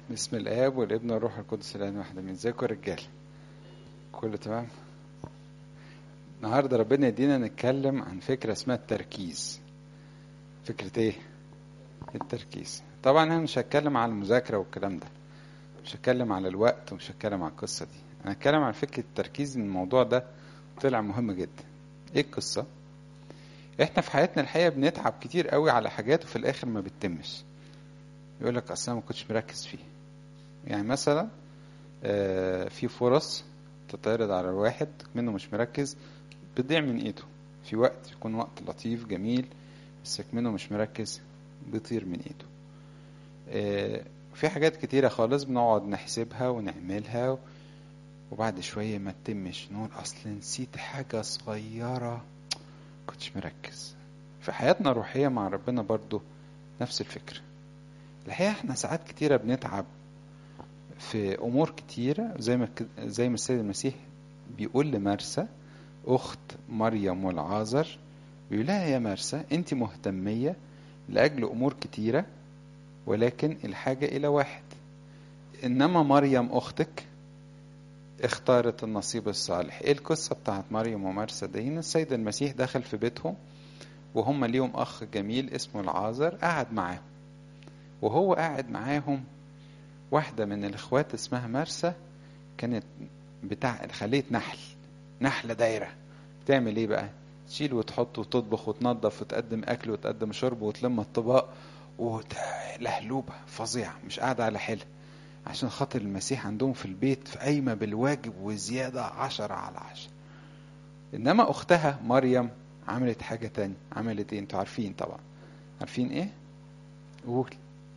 باسم الاب والابن والروح القدس الان واحد من ازيكم يا رجاله كله تمام النهارده ربنا يدينا نتكلم عن فكره اسمها التركيز فكره ايه التركيز طبعا انا مش هتكلم على المذاكره والكلام ده مش هتكلم على الوقت ومش هتكلم على القصه دي انا هتكلم عن فكره التركيز ان الموضوع ده طلع مهم جدا ايه القصه احنا في حياتنا الحقيقه بنتعب كتير قوي على حاجات وفي الاخر ما بتتمش يقول لك اصلا ما كنتش مركز فيه يعني مثلا آه، في فرص تتعرض على الواحد منه مش مركز بتضيع من ايده في وقت يكون وقت لطيف جميل بس منه مش مركز بيطير من ايده آه، في حاجات كتيرة خالص بنقعد نحسبها ونعملها وبعد شوية ما تتمش نقول أصل نسيت حاجة صغيرة كنتش مركز في حياتنا الروحية مع ربنا برضو نفس الفكرة الحقيقة احنا ساعات كتيرة بنتعب في أمور كتيرة زي ما زي ما السيد المسيح بيقول لمرسى أخت مريم والعازر بيقول لها يا مرسى أنت مهتمية لأجل أمور كتيرة ولكن الحاجة إلى واحد إنما مريم أختك اختارت النصيب الصالح ايه القصة بتاعت مريم ومرسى دي إن السيد المسيح دخل في بيتهم وهم ليهم أخ جميل اسمه العازر قعد معاهم وهو قاعد معاهم واحدة من الإخوات اسمها مرسى كانت بتاع خلية نحل نحلة دايرة بتعمل إيه بقى؟ تشيل وتحط وتطبخ وتنظف وتقدم أكل وتقدم شرب وتلم الطباق ولهلوبة فظيعة مش قاعدة على حيلها عشان خاطر المسيح عندهم في البيت في قايمة بالواجب وزيادة عشرة على عشرة إنما أختها مريم عملت حاجة تانية عملت إيه؟ أنتوا عارفين طبعا عارفين إيه؟ قول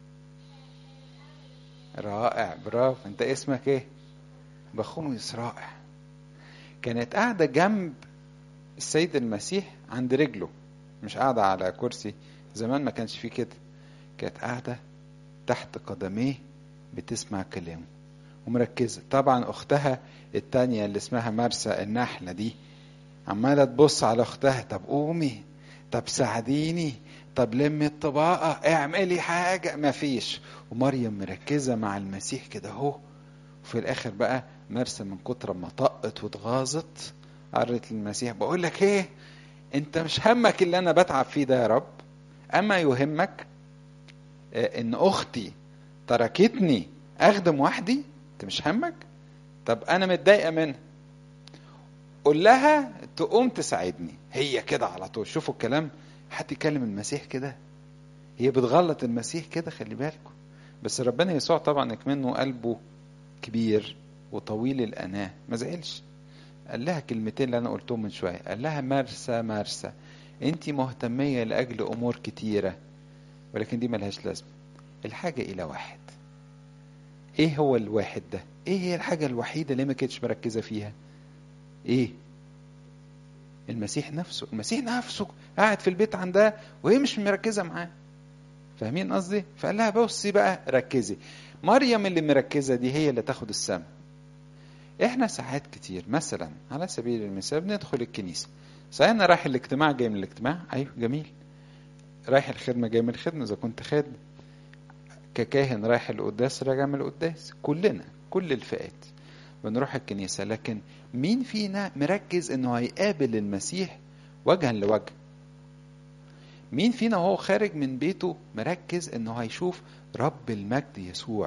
رائع برافو أنت اسمك إيه؟ بخوميس رائع كانت قاعدة جنب السيد المسيح عند رجله مش قاعدة على كرسي زمان ما كانش فيه كده كانت قاعدة تحت قدميه بتسمع كلامه ومركزة طبعا أختها التانية اللي اسمها مرسى النحلة دي عمالة تبص على أختها طب قومي طب ساعديني طب لمي الطباقة اعملي حاجة مفيش ومريم مركزة مع المسيح كده اهو وفي الآخر بقى مرسى من كتر ما طقت واتغاظت قرت للمسيح بقول لك ايه انت مش همك اللي انا بتعب فيه ده يا رب اما يهمك ان اختي تركتني اخدم وحدي انت مش همك طب انا متضايقه منها قول لها تقوم تساعدني هي كده على طول شوفوا الكلام حد يكلم المسيح كده هي بتغلط المسيح كده خلي بالكم بس ربنا يسوع طبعا منه قلبه كبير وطويل الاناه ما زعلش قال لها كلمتين اللي انا قلتهم من شويه قال لها مرسى مرسى انت مهتميه لاجل امور كتيره ولكن دي ملهاش لازمه الحاجه الى واحد ايه هو الواحد ده ايه هي الحاجه الوحيده اللي ما كانتش مركزه فيها ايه المسيح نفسه المسيح نفسه قاعد في البيت عندها وهي مش مركزه معاه فاهمين قصدي فقال لها بصي بقى ركزي مريم اللي مركزه دي هي اللي تاخد السم احنا ساعات كتير مثلا على سبيل المثال بندخل الكنيسه صحيح انا رايح الاجتماع جاي من الاجتماع ايوه جميل رايح الخدمه جاي من الخدمه اذا كنت خادم ككاهن رايح القداس راجع من القداس كلنا كل الفئات بنروح الكنيسة لكن مين فينا مركز انه هيقابل المسيح وجها لوجه مين فينا وهو خارج من بيته مركز انه هيشوف رب المجد يسوع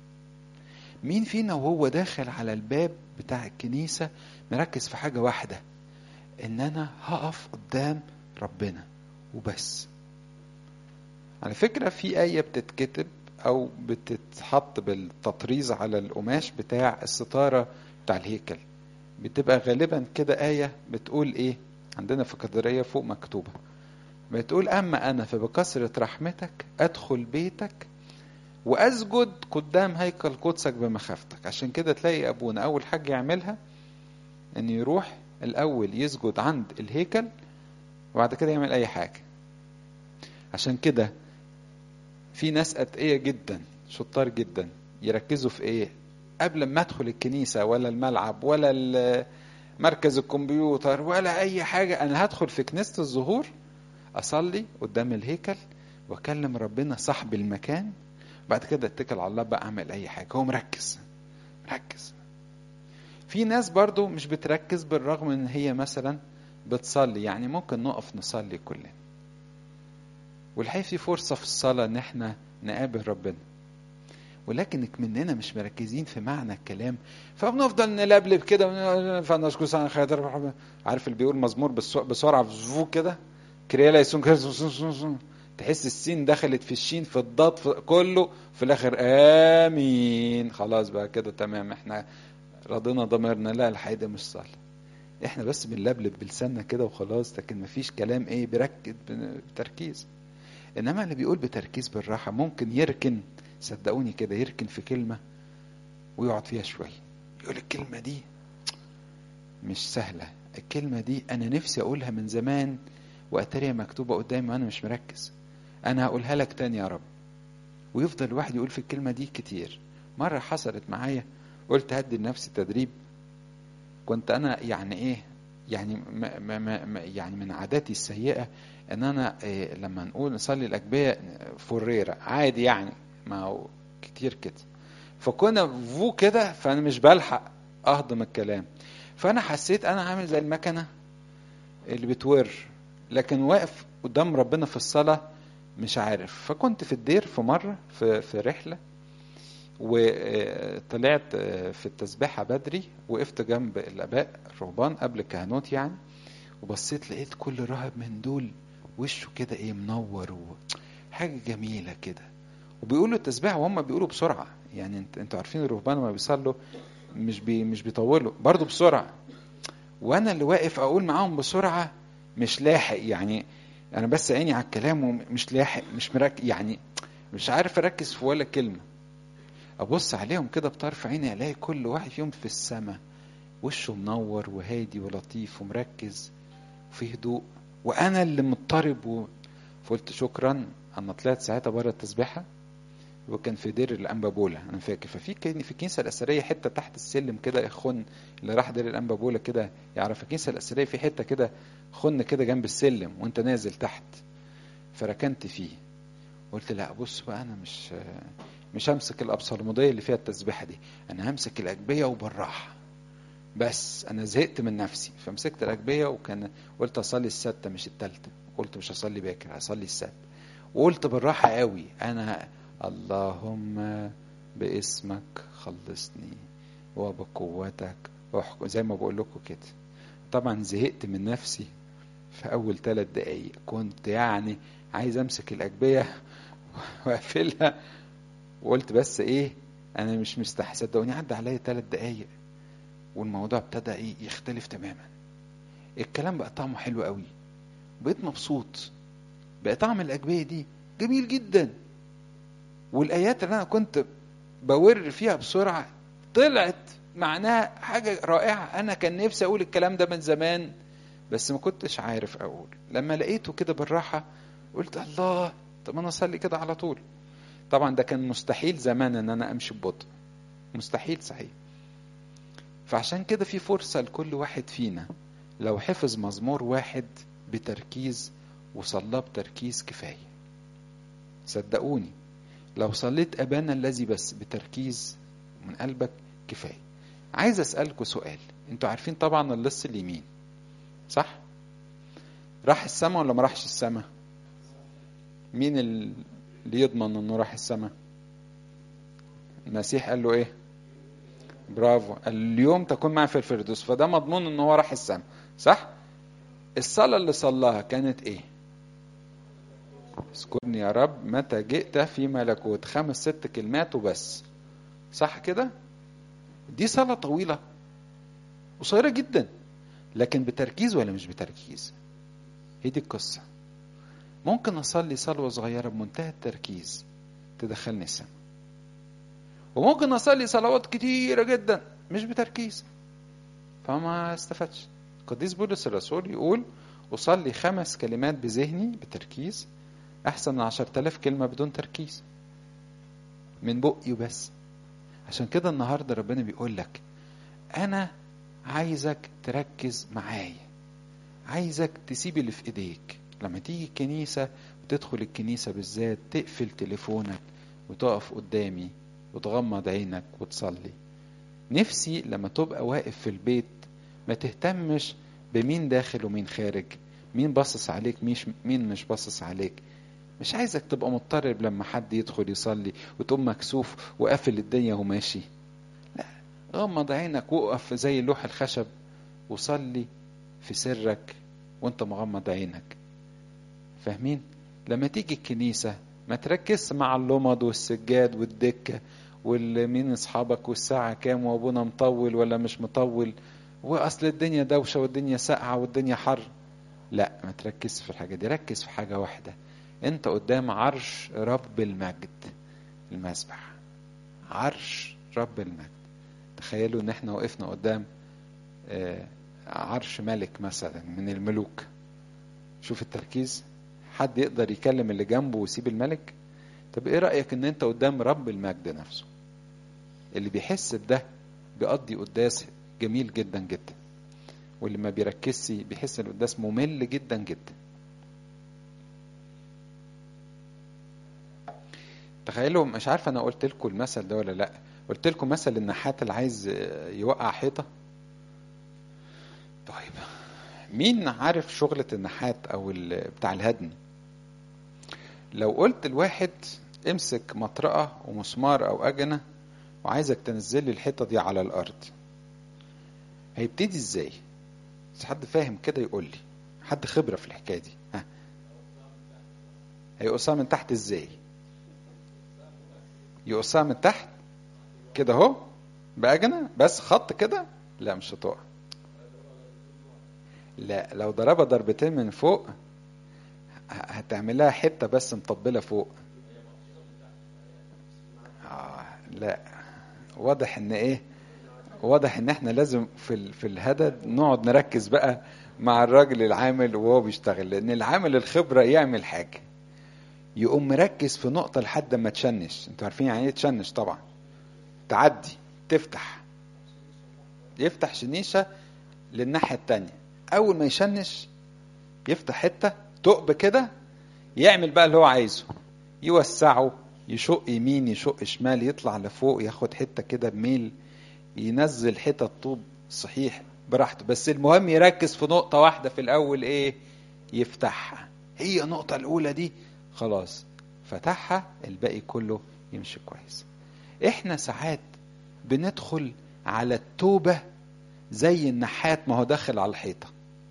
مين فينا وهو داخل على الباب بتاع الكنيسة مركز في حاجة واحدة ان انا هقف قدام ربنا وبس على فكرة في آية بتتكتب أو بتتحط بالتطريز على القماش بتاع الستارة بتاع الهيكل بتبقى غالبا كده آية بتقول إيه عندنا في قدرية فوق مكتوبة بتقول أما أنا فبكثرة رحمتك أدخل بيتك وأسجد قدام هيكل قدسك بمخافتك عشان كده تلاقي أبونا أول حاجة يعملها إن يروح الأول يسجد عند الهيكل وبعد كده يعمل أي حاجة عشان كده في ناس أتقية جدا شطار جدا يركزوا في ايه قبل ما ادخل الكنيسة ولا الملعب ولا مركز الكمبيوتر ولا اي حاجة انا هدخل في كنيسة الظهور اصلي قدام الهيكل واكلم ربنا صاحب المكان بعد كده اتكل على الله بقى اعمل اي حاجه هو مركز مركز في ناس برضو مش بتركز بالرغم ان هي مثلا بتصلي يعني ممكن نقف نصلي كلنا والحقيقه في فرصه في الصلاه ان احنا نقابل ربنا ولكن مننا مش مركزين في معنى الكلام فبنفضل نلبلب كده فنشكر عن خاطر عارف اللي بيقول مزمور بسرعه فوق كده كريالا يسون تحس السين دخلت في الشين في الضاد في كله في الاخر امين خلاص بقى كده تمام احنا رضينا ضميرنا لا الحقيقه مش صالح احنا بس بنلبلب بلساننا كده وخلاص لكن مفيش كلام ايه بيركز بتركيز انما اللي بيقول بتركيز بالراحه ممكن يركن صدقوني كده يركن في كلمه ويقعد فيها شويه يقول الكلمه دي مش سهله الكلمه دي انا نفسي اقولها من زمان واتريها مكتوبه قدامي وانا مش مركز انا هقولها لك تاني يا رب ويفضل الواحد يقول في الكلمه دي كتير مره حصلت معايا قلت هدي لنفسي تدريب كنت انا يعني ايه يعني ما ما ما يعني من عاداتي السيئه ان انا إيه لما نقول نصلي الاجبيه فريره عادي يعني ما هو كتير كده فكنا فو كده فانا مش بلحق اهضم الكلام فانا حسيت انا عامل زي المكنه اللي بتور لكن واقف قدام ربنا في الصلاه مش عارف فكنت في الدير في مره في في رحله وطلعت في التسبيحة بدري وقفت جنب الآباء الرهبان قبل الكهنوت يعني وبصيت لقيت كل راهب من دول وشه كده ايه منور و... حاجة جميلة كده وبيقولوا التسبيحة وهم بيقولوا بسرعة يعني انت انتوا عارفين الرهبان لما بيصلوا مش بي مش بيطولوا برضه بسرعة وانا اللي واقف اقول معاهم بسرعة مش لاحق يعني انا بس عيني على الكلام ومش لاحق مش مركز يعني مش عارف اركز في ولا كلمه ابص عليهم كده بطرف عيني الاقي كل واحد فيهم في السماء وشه منور وهادي ولطيف ومركز وفي هدوء وانا اللي مضطرب و... فقلت شكرا انا طلعت ساعتها بره التسبيحه وكان في دير الانبابولا انا فاكر ففي كان في الكنيسه الاثريه حته تحت السلم كده خن اللي راح دير الانبابولا كده يعرف الكنيسه الاثريه في حته كده خن كده جنب السلم وانت نازل تحت فركنت فيه قلت لا بص بقى انا مش مش همسك الابصالموديه اللي فيها التسبيحه دي انا همسك الاجبيه وبالراحه بس انا زهقت من نفسي فمسكت الاجبيه وكان قلت اصلي السته مش الثالثه قلت مش هصلي باكر هصلي السته وقلت بالراحه قوي انا اللهم باسمك خلصني وبقوتك احكم زي ما بقول لكم كده طبعا زهقت من نفسي في اول ثلاث دقايق كنت يعني عايز امسك الاجبيه واقفلها وقلت بس ايه انا مش مستح صدقوني عدى عليا ثلاث دقايق والموضوع ابتدى ايه يختلف تماما الكلام بقى طعمه حلو قوي بقيت مبسوط بقى طعم الاجبيه دي جميل جدا والايات اللي انا كنت بور فيها بسرعه طلعت معناها حاجه رائعه انا كان نفسي اقول الكلام ده من زمان بس ما كنتش عارف اقول لما لقيته كده بالراحه قلت الله طب انا اصلي كده على طول طبعا ده كان مستحيل زمان ان انا امشي ببطء مستحيل صحيح فعشان كده في فرصة لكل واحد فينا لو حفظ مزمور واحد بتركيز وصلاه بتركيز كفاية صدقوني لو صليت أبانا الذي بس بتركيز من قلبك كفاية عايز أسألكوا سؤال انتوا عارفين طبعا اللص اليمين صح راح السما ولا ما راحش السما مين اللي يضمن انه راح السما المسيح قال له ايه برافو اليوم تكون معي في الفردوس فده مضمون ان هو راح السما صح الصلاة اللي صلاها كانت ايه اذكرني يا رب متى جئت في ملكوت خمس ست كلمات وبس صح كده دي صلاة طويلة قصيرة جدا لكن بتركيز ولا مش بتركيز هي دي القصة ممكن أصلي صلوة صغيرة بمنتهى التركيز تدخلني السما وممكن أصلي صلوات كتيرة جدا مش بتركيز فما استفدش القديس بولس الرسول يقول أصلي خمس كلمات بذهني بتركيز أحسن من عشرة آلاف كلمة بدون تركيز من بقي وبس عشان كده النهاردة ربنا بيقول لك أنا عايزك تركز معايا عايزك تسيب اللي في ايديك لما تيجي الكنيسة وتدخل الكنيسة بالذات تقفل تليفونك وتقف قدامي وتغمض عينك وتصلي نفسي لما تبقى واقف في البيت ما تهتمش بمين داخل ومين خارج مين باصص عليك مش مين مش باصص عليك مش عايزك تبقى مضطرب لما حد يدخل يصلي وتقوم مكسوف وقافل الدنيا وماشي لا غمض عينك وقف زي لوح الخشب وصلي في سرك وانت مغمض عينك فاهمين لما تيجي الكنيسة ما تركز مع اللمض والسجاد والدكة والمين اصحابك والساعة كام وابونا مطول ولا مش مطول واصل الدنيا دوشة والدنيا ساقعة والدنيا حر لا ما تركز في الحاجة دي ركز في حاجة واحدة انت قدام عرش رب المجد المسبح عرش رب المجد تخيلوا ان احنا وقفنا قدام عرش ملك مثلا من الملوك شوف التركيز حد يقدر يكلم اللي جنبه ويسيب الملك طب ايه رأيك ان انت قدام رب المجد نفسه اللي بيحس بده بيقضي قداس جميل جدا جدا واللي ما بيركزش بيحس ان القداس ممل جدا جدا تخيلوا مش عارف انا قلت لكم المثل ده ولا لا قلت لكم مثل النحات اللي عايز يوقع حيطه طيب مين عارف شغلة النحات او بتاع الهدم لو قلت الواحد امسك مطرقة ومسمار او اجنة وعايزك تنزل لي الحيطة دي على الارض هيبتدي ازاي بس حد فاهم كده يقول لي حد خبرة في الحكاية دي ها هيقصها من تحت ازاي يقصها من تحت كده اهو بأجنة بس خط كده لا مش هتقع لا لو ضربها ضربتين من فوق هتعملها حتة بس مطبلة فوق آه لا واضح ان ايه واضح ان احنا لازم في ال... في الهدد نقعد نركز بقى مع الراجل العامل وهو بيشتغل لان العامل الخبرة يعمل حاجة يقوم مركز في نقطة لحد ما تشنش انتوا عارفين يعني ايه تشنش طبعا تعدي تفتح يفتح شنيشة للناحية التانية أول ما يشنش يفتح حتة تقب كده يعمل بقى اللي هو عايزه يوسعه يشق يمين يشق شمال يطلع لفوق ياخد حتة كده بميل ينزل حتة طوب صحيح براحته بس المهم يركز في نقطة واحدة في الأول إيه يفتحها هي النقطة الأولى دي خلاص فتحها الباقي كله يمشي كويس احنا ساعات بندخل على التوبة زي النحات ما هو داخل على الحيطة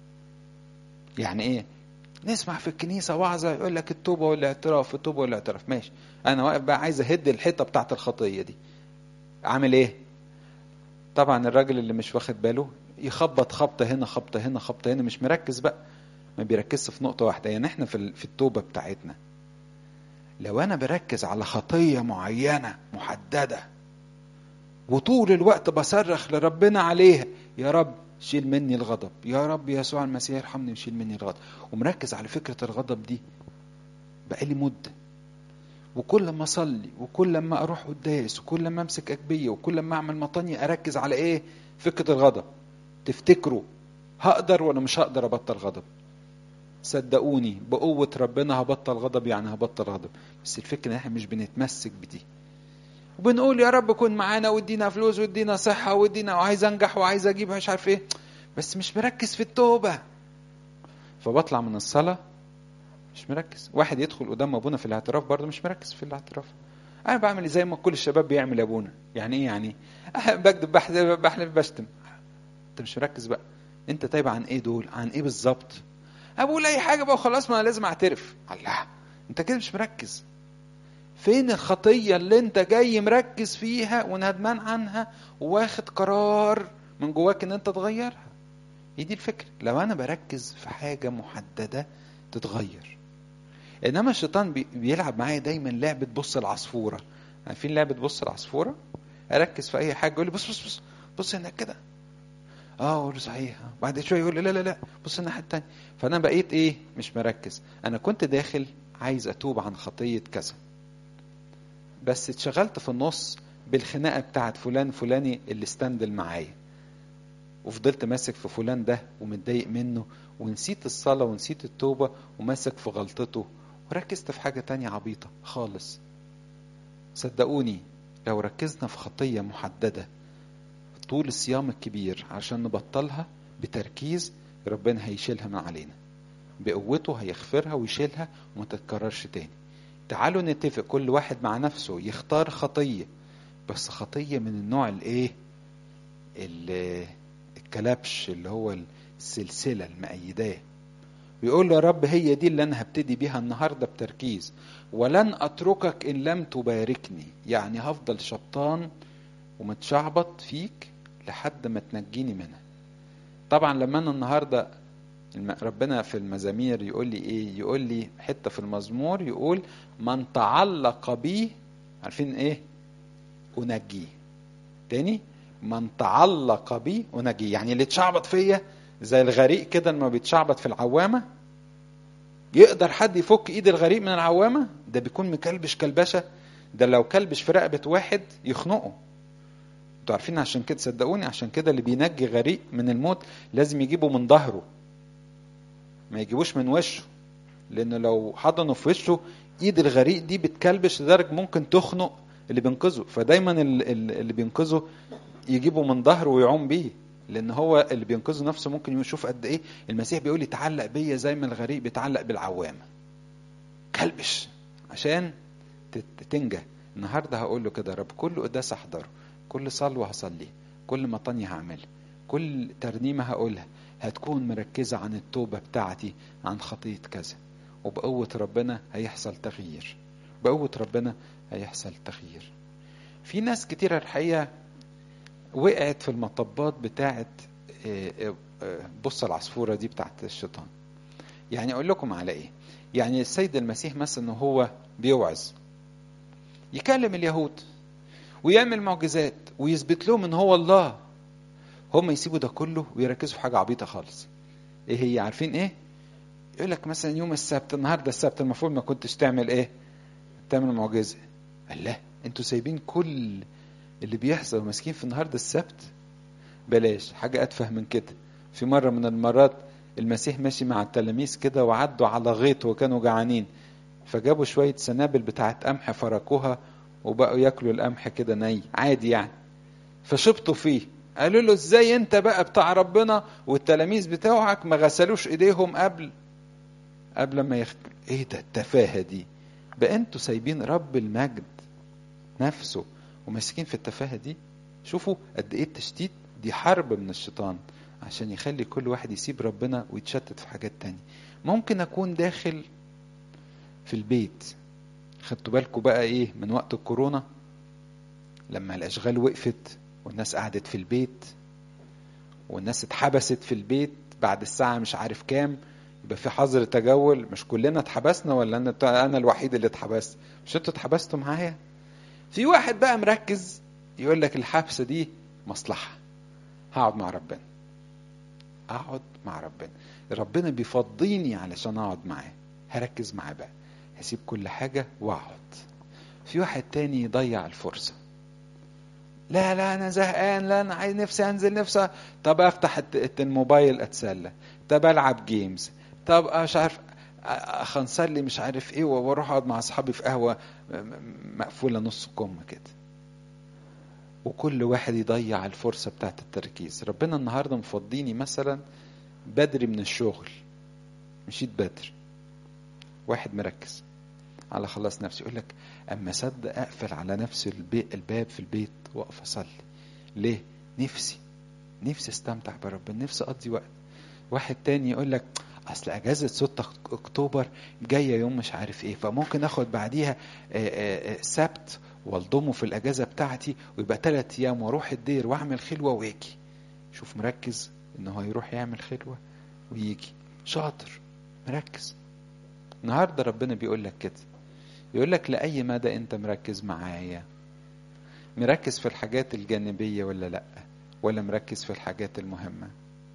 يعني ايه نسمع في الكنيسة وعظة يقول لك التوبة والاعتراف التوبة والاعتراف ماشي انا واقف بقى عايز اهد الحيطة بتاعت الخطية دي عامل ايه طبعا الراجل اللي مش واخد باله يخبط خبطة هنا خبطة هنا خبطة هنا مش مركز بقى ما بيركزش في نقطة واحدة يعني احنا في في التوبة بتاعتنا لو انا بركز على خطية معينة محددة وطول الوقت بصرخ لربنا عليها يا رب شيل مني الغضب يا رب يسوع المسيح ارحمني وشيل مني الغضب ومركز على فكرة الغضب دي بقالي مدة وكل ما اصلي وكل ما اروح قداس وكل ما امسك اجبيه وكل ما اعمل مطانية اركز على ايه فكرة الغضب تفتكروا هقدر ولا مش هقدر ابطل غضب صدقوني بقوة ربنا هبطل غضب يعني هبطل غضب بس الفكرة ان احنا مش بنتمسك بدي وبنقول يا رب كن معانا وادينا فلوس وادينا صحة وادينا وعايز انجح وعايز اجيب مش عارف ايه بس مش مركز في التوبة فبطلع من الصلاة مش مركز واحد يدخل قدام ابونا في الاعتراف برضه مش مركز في الاعتراف انا بعمل زي ما كل الشباب بيعمل ابونا يعني ايه يعني بكذب بحلف بحلف بشتم انت مش مركز بقى انت تايب عن ايه دول عن ايه بالظبط اقول اي حاجه بقى خلاص ما انا لازم اعترف الله انت كده مش مركز فين الخطيه اللي انت جاي مركز فيها وندمان عنها واخد قرار من جواك ان انت تغيرها هي دي الفكره لو انا بركز في حاجه محدده تتغير انما الشيطان بيلعب معايا دايما لعبه بص العصفوره عارفين لعبه بص العصفوره اركز في اي حاجه يقول لي بص بص بص بص هناك كده اه اقول له صحيح بعد شويه يقول لي لا لا لا بص الناحيه التانيه فانا بقيت ايه مش مركز انا كنت داخل عايز اتوب عن خطيه كذا بس اتشغلت في النص بالخناقه بتاعت فلان فلاني اللي استندل معايا وفضلت ماسك في فلان ده ومتضايق منه ونسيت الصلاة ونسيت التوبة وماسك في غلطته وركزت في حاجة تانية عبيطة خالص صدقوني لو ركزنا في خطية محددة طول الصيام الكبير عشان نبطلها بتركيز ربنا هيشيلها من علينا بقوته هيغفرها ويشيلها وما تتكررش تاني تعالوا نتفق كل واحد مع نفسه يختار خطية بس خطية من النوع الايه الكلبش اللي هو السلسلة المأيداه ويقول له يا رب هي دي اللي انا هبتدي بيها النهاردة بتركيز ولن اتركك ان لم تباركني يعني هفضل شبطان ومتشعبط فيك لحد ما تنجيني منها طبعا لما انا النهارده ربنا في المزامير يقول لي ايه يقول لي حته في المزمور يقول من تعلق بي عارفين ايه انجيه تاني من تعلق بي انجيه يعني اللي اتشعبط فيا زي الغريق كده لما بيتشعبط في العوامه يقدر حد يفك ايد الغريق من العوامه ده بيكون مكلبش كلبشه ده لو كلبش في رقبه واحد يخنقه انتوا عارفين عشان كده صدقوني عشان كده اللي بينجي غريق من الموت لازم يجيبه من ظهره ما يجيبوش من وشه لانه لو حضنه في وشه ايد الغريق دي بتكلبش لدرجه ممكن تخنق اللي بينقذه فدايما اللي بينقذه يجيبه من ظهره ويعوم بيه لان هو اللي بينقذه نفسه ممكن يشوف قد ايه المسيح بيقول لي تعلق بيا زي ما الغريق بيتعلق بالعوامه كلبش عشان تنجح النهارده هقول له كده يا رب كل قداس احضره كل صلوه هصلي كل مطني هعملها كل ترنيمه هقولها هتكون مركزه عن التوبه بتاعتي عن خطيه كذا وبقوه ربنا هيحصل تغيير بقوه ربنا هيحصل تغيير في ناس كتيرة الحقيقة وقعت في المطبات بتاعت بص العصفورة دي بتاعت الشيطان يعني أقول لكم على إيه يعني السيد المسيح مثلا إنه هو بيوعظ يكلم اليهود ويعمل معجزات ويثبت لهم إن هو الله هم يسيبوا ده كله ويركزوا في حاجة عبيطة خالص إيه هي عارفين إيه يقول لك مثلا يوم السبت النهارده السبت المفروض ما كنتش تعمل إيه تعمل معجزة قال لا انتوا سايبين كل اللي بيحصل وماسكين في النهارده السبت بلاش حاجة أتفه من كده في مرة من المرات المسيح ماشي مع التلاميذ كده وعدوا على غيط وكانوا جعانين فجابوا شوية سنابل بتاعت قمح فركوها وبقوا ياكلوا القمح كده ني عادي يعني فشبطوا فيه قالوا له ازاي انت بقى بتاع ربنا والتلاميذ بتوعك ما غسلوش ايديهم قبل قبل ما يخ... ايه ده التفاهه دي بقى انتوا سايبين رب المجد نفسه وماسكين في التفاهه دي شوفوا قد ايه التشتيت دي حرب من الشيطان عشان يخلي كل واحد يسيب ربنا ويتشتت في حاجات تانية ممكن اكون داخل في البيت خدتوا بالكم بقى ايه من وقت الكورونا لما الاشغال وقفت والناس قعدت في البيت والناس اتحبست في البيت بعد الساعة مش عارف كام يبقى في حظر تجول مش كلنا اتحبسنا ولا انا انا الوحيد اللي اتحبست مش انتوا اتحبستوا معايا في واحد بقى مركز يقول لك الحبسة دي مصلحة هقعد مع ربنا اقعد مع ربنا ربنا بيفضيني علشان اقعد معاه هركز معاه بقى هسيب كل حاجة واقعد في واحد تاني يضيع الفرصة لا لا انا زهقان لا انا عايز نفسي انزل نفسي طب افتح الموبايل اتسلى طب العب جيمز طب مش عارف اخنصر لي مش عارف ايه واروح اقعد مع اصحابي في قهوه مقفوله نص كم كده وكل واحد يضيع الفرصه بتاعت التركيز ربنا النهارده مفضيني مثلا بدري من الشغل مشيت بدري واحد مركز على خلاص نفسي يقول لك اما صدق اقفل على نفسي الباب في البيت واقف اصلي ليه نفسي نفسي استمتع بربنا نفسي اقضي وقت واحد تاني يقول لك اصل اجازه 6 اكتوبر جايه يوم مش عارف ايه فممكن اخد بعديها سبت والضمه في الاجازه بتاعتي ويبقى ثلاث ايام واروح الدير واعمل خلوه واجي شوف مركز ان هو يروح يعمل خلوه ويجي شاطر مركز النهارده ربنا بيقول لك كده يقول لك لاي مدى انت مركز معايا مركز في الحاجات الجانبيه ولا لا ولا مركز في الحاجات المهمه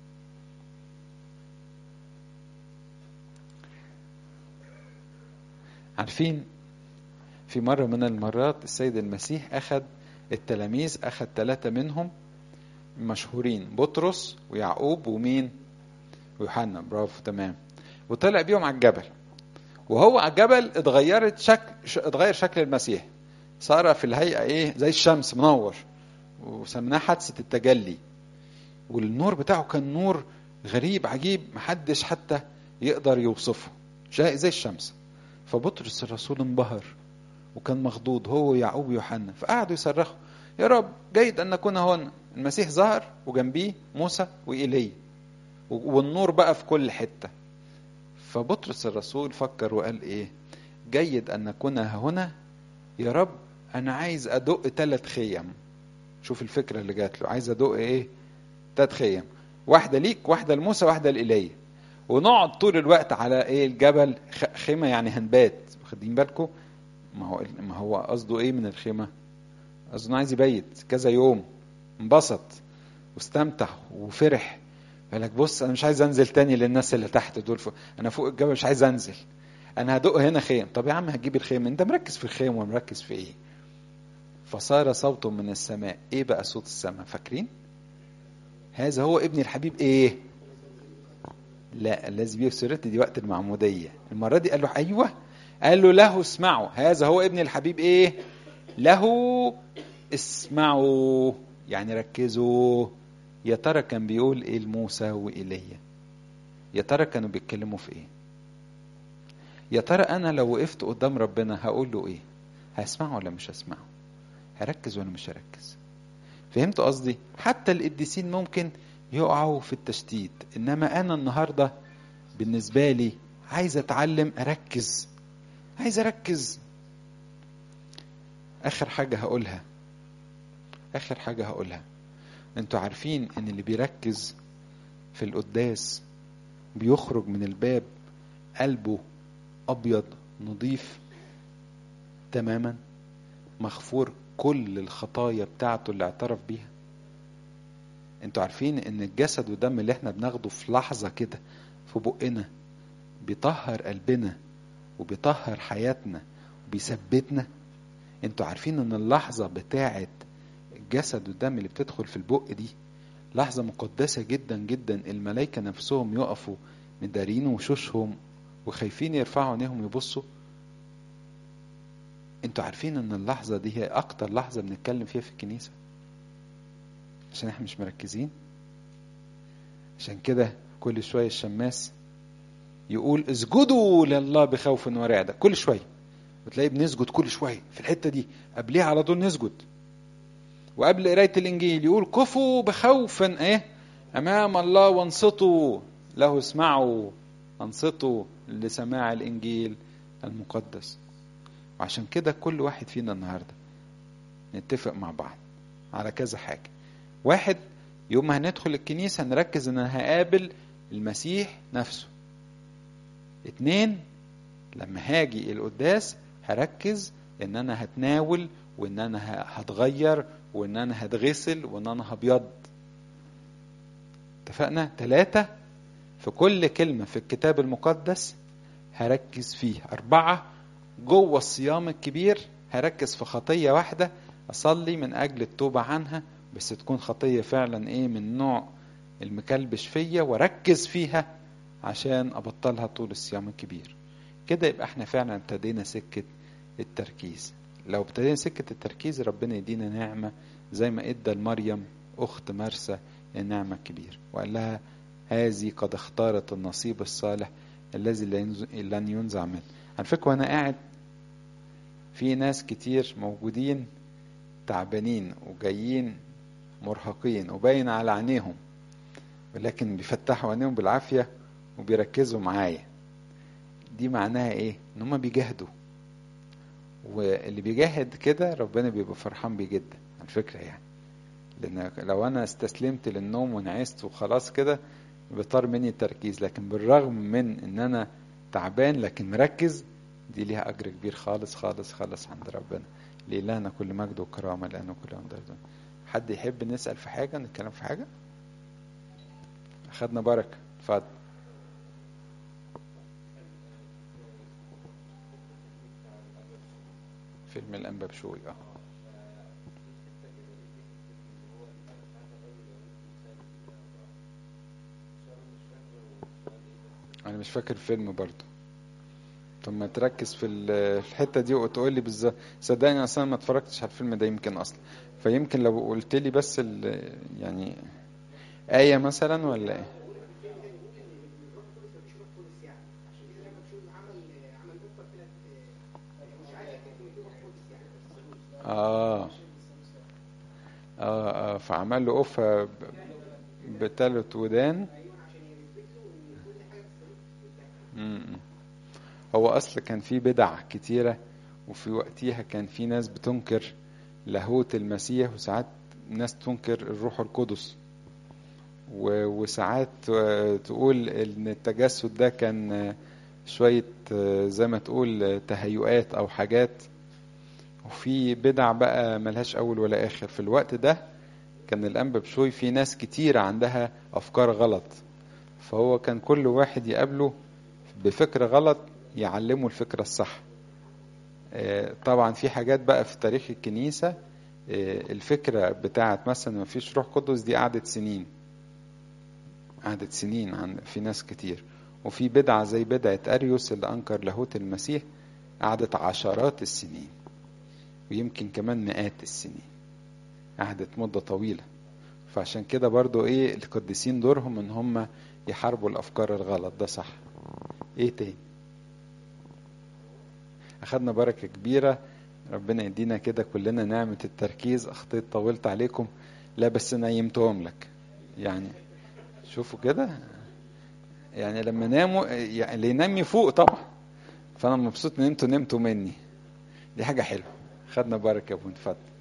عارفين في مرة من المرات السيد المسيح أخذ التلاميذ أخذ ثلاثة منهم مشهورين بطرس ويعقوب ومين ويوحنا برافو تمام وطلع بيهم على الجبل وهو على الجبل اتغيرت شكل اتغير شكل المسيح صار في الهيئة ايه زي الشمس منور وسميناه حادثة التجلي والنور بتاعه كان نور غريب عجيب محدش حتى يقدر يوصفه زي الشمس فبطرس الرسول انبهر وكان مخضوض هو ويعقوب ويوحنا فقعدوا يصرخوا يا رب جيد ان نكون هنا المسيح ظهر وجنبيه موسى وإيليا والنور بقى في كل حته فبطرس الرسول فكر وقال ايه جيد ان نكون هنا يا رب انا عايز ادق ثلاث خيم شوف الفكره اللي جات له عايز ادق ايه ثلاث خيم واحده ليك واحده لموسى واحده لايليا ونقعد طول الوقت على ايه الجبل خيمه يعني هنبات واخدين بالكم ما هو ما هو قصده ايه من الخيمه قصده عايز يبيت كذا يوم انبسط واستمتع وفرح قال لك بص انا مش عايز انزل تاني للناس اللي تحت دول فوق. انا فوق الجبل مش عايز انزل انا هدق هنا خيم طب يا عم هتجيب الخيم انت مركز في الخيم ومركز في ايه فصار صوت من السماء ايه بقى صوت السماء فاكرين هذا هو ابن الحبيب ايه لا الذي به سرته دي وقت المعموديه المره دي قال له ايوه قال له له اسمعوا هذا هو ابن الحبيب ايه له اسمعوا يعني ركزوا يا ترى كان بيقول ايه لموسى وايليا يا ترى كانوا بيتكلموا في ايه يا ترى انا لو وقفت قدام ربنا هقول له ايه هسمعه ولا مش هسمعه هركز ولا مش هركز فهمت قصدي حتى القديسين ممكن يقعوا في التشتيت انما انا النهارده بالنسبه لي عايز اتعلم اركز عايز اركز اخر حاجه هقولها اخر حاجه هقولها انتوا عارفين ان اللي بيركز في القداس بيخرج من الباب قلبه ابيض نظيف تماما مغفور كل الخطايا بتاعته اللي اعترف بيها انتوا عارفين ان الجسد والدم اللي احنا بناخده في لحظه كده في بقنا بيطهر قلبنا وبيطهر حياتنا وبيثبتنا انتوا عارفين ان اللحظه بتاعه الجسد والدم اللي بتدخل في البق دي لحظة مقدسة جدا جدا الملائكة نفسهم يقفوا مدارين وشوشهم وخايفين يرفعوا عينيهم يبصوا انتوا عارفين ان اللحظة دي هي اكتر لحظة بنتكلم فيها في الكنيسة عشان احنا مش مركزين عشان كده كل شوية الشماس يقول اسجدوا لله بخوف ورعدة كل شوية وتلاقي بنسجد كل شوية في الحتة دي قبليها على طول نسجد وقبل قراية الإنجيل يقول كفوا بخوف إيه أمام الله وانصتوا له اسمعوا انصتوا لسماع الإنجيل المقدس وعشان كده كل واحد فينا النهاردة نتفق مع بعض على كذا حاجة واحد يوم ما هندخل الكنيسة نركز إن أنا هقابل المسيح نفسه اتنين لما هاجي القداس هركز ان انا هتناول وان انا هتغير وان انا هتغسل وان انا هبيض اتفقنا ثلاثة في كل كلمة في الكتاب المقدس هركز فيه أربعة جوه الصيام الكبير هركز في خطية واحدة أصلي من أجل التوبة عنها بس تكون خطية فعلا إيه من نوع المكلبش فيا وأركز فيها عشان أبطلها طول الصيام الكبير كده يبقى احنا فعلا ابتدينا سكة التركيز لو ابتدينا سكة التركيز ربنا يدينا نعمة زي ما ادى لمريم اخت مرسى النعمة الكبيرة وقال لها هذه قد اختارت النصيب الصالح الذي لن ينزع منه على فكرة وانا قاعد في ناس كتير موجودين تعبانين وجايين مرهقين وباين على عينيهم ولكن بيفتحوا عينيهم بالعافية وبيركزوا معايا دي معناها ايه ان هم بيجاهدوا واللي بيجاهد كده ربنا بيبقى فرحان بيه جدا على فكرة يعني لان لو انا استسلمت للنوم ونعست وخلاص كده بيطار مني التركيز لكن بالرغم من ان انا تعبان لكن مركز دي ليها اجر كبير خالص خالص خالص عند ربنا لإلهنا كل مجد وكرامة لأنه كل يوم دردون حد يحب نسأل في حاجة نتكلم في حاجة أخدنا بركة اتفضل فيلم الأنبا بشوي اه أنا مش فاكر الفيلم برضه فما تركز في ال- في الحته دي وتقول لي بالظبط صدقني اصلا ما اتفرجتش على الفيلم ده يمكن اصلا فيمكن لو قلت لي بس ال- يعني آية مثلا ولا ايه اه اه اه فعمل له قفة ب- بتلت ودان مم. هو اصل كان في بدع كتيرة وفي وقتها كان في ناس بتنكر لاهوت المسيح وساعات ناس تنكر الروح القدس و- وساعات آه، تقول ان التجسد ده كان آه، شوية آه، زي ما تقول آه، تهيؤات او حاجات وفي بدع بقى ملهاش اول ولا اخر في الوقت ده كان الانبا بشوي في ناس كتير عندها افكار غلط فهو كان كل واحد يقابله بفكرة غلط يعلمه الفكرة الصح آه، طبعا في حاجات بقى في تاريخ الكنيسة آه، الفكرة بتاعت مثلا ما فيش روح قدس دي قعدت سنين قعدت سنين عن في ناس كتير وفي بدعة زي بدعة أريوس اللي أنكر لاهوت المسيح قعدت عشرات السنين ويمكن كمان مئات السنين قعدت مدة طويلة فعشان كده برضو ايه القديسين دورهم ان هم يحاربوا الافكار الغلط ده صح ايه تاني اخدنا بركة كبيرة ربنا يدينا كده كلنا نعمة التركيز اخطيت طولت عليكم لا بس نيمتهم لك يعني شوفوا كده يعني لما ناموا يعني اللي ينام يفوق طبعا فانا مبسوط ان انتوا نمتوا مني دي حاجة حلوة خدنا بركة يا ابو اتفضل